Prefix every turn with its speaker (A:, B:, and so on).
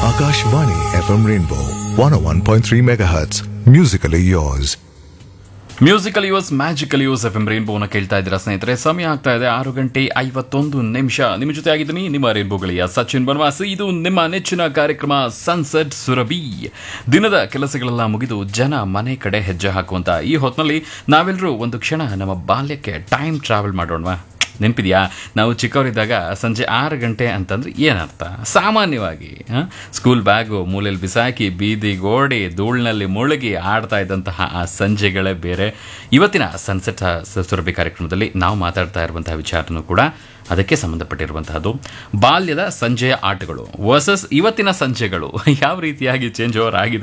A: Akashvani FM Rainbow 101.3 MHz. Musically yours.
B: Musically yours magically yours F M ರೇನ್ಬೋನ ಕೇಳ್ತಾ ಇದ್ದೀರಾ ಸ್ನೇಹಿತರೆ ಸಮಯ ಆಗ್ತಾ ಇದೆ ಆರು ಗಂಟೆ ಐವತ್ತೊಂದು ನಿಮಿಷ ನಿಮ್ಮ ಜೊತೆ ಆಗಿದ್ದೀನಿ ನಿಮ್ಮ ರೇನ್ಬೋಗಳಿಯ ಸಚಿನ್ ಬನವಾಸಿ ಇದು ನಿಮ್ಮ ನೆಚ್ಚಿನ ಕಾರ್ಯಕ್ರಮ ಸನ್ಸೆಟ್ ಸುರಭಿ ದಿನದ ಕೆಲಸಗಳೆಲ್ಲ ಮುಗಿದು ಜನ ಮನೆ ಕಡೆ ಹೆಜ್ಜೆ ಹಾಕುವಂತ ಈ ಹೊತ್ತಿನಲ್ಲಿ ನಾವೆಲ್ಲರೂ ಒಂದು ಕ್ಷಣ ನಮ್ಮ ಬಾಲ್ಯಕ್ಕೆ ಟೈಮ್ ಟ್ರಾವೆಲ್ ಮಾಡೋಣವಾ ನೆನಪಿದೆಯಾ ನಾವು ಚಿಕ್ಕವರಿದ್ದಾಗ ಸಂಜೆ ಆರು ಗಂಟೆ ಅಂತಂದ್ರೆ ಏನರ್ಥ ಸಾಮಾನ್ಯವಾಗಿ ಆ, ಸ್ಕೂಲ್ ಬ್ಯಾಗು ಮೂಲೆಯಲ್ಲಿ ಬಿಸಾಕಿ ಬೀದಿ ಗೋಡೆ ಧೂಳಿನಲ್ಲಿ ಮುಳುಗಿ ಆಡ್ತಾ ಇದ್ದಂತಹ ಆ ಸಂಜೆಗಳೇ ಬೇರೆ ಇವತ್ತಿನ ಸನ್ಸೆಟ್ ಸುರಭಿ ಕಾರ್ಯಕ್ರಮದಲ್ಲಿ ನಾವು ಮಾತಾಡ್ತಾ ಇರುವಂತಹ ವಿಚಾರನೂ ಕೂಡ ಅದಕ್ಕೆ ಸಂಬಂಧಪಟ್ಟಿರುವಂತಹದ್ದು ಬಾಲ್ಯದ ಸಂಜೆಯ ಆಟಗಳು ವರ್ಸಸ್ ಇವತ್ತಿನ ಸಂಜೆಗಳು ಯಾವ ರೀತಿಯಾಗಿ ಚೇಂಜ್ ಓವರ್ ಆಗಿದೆ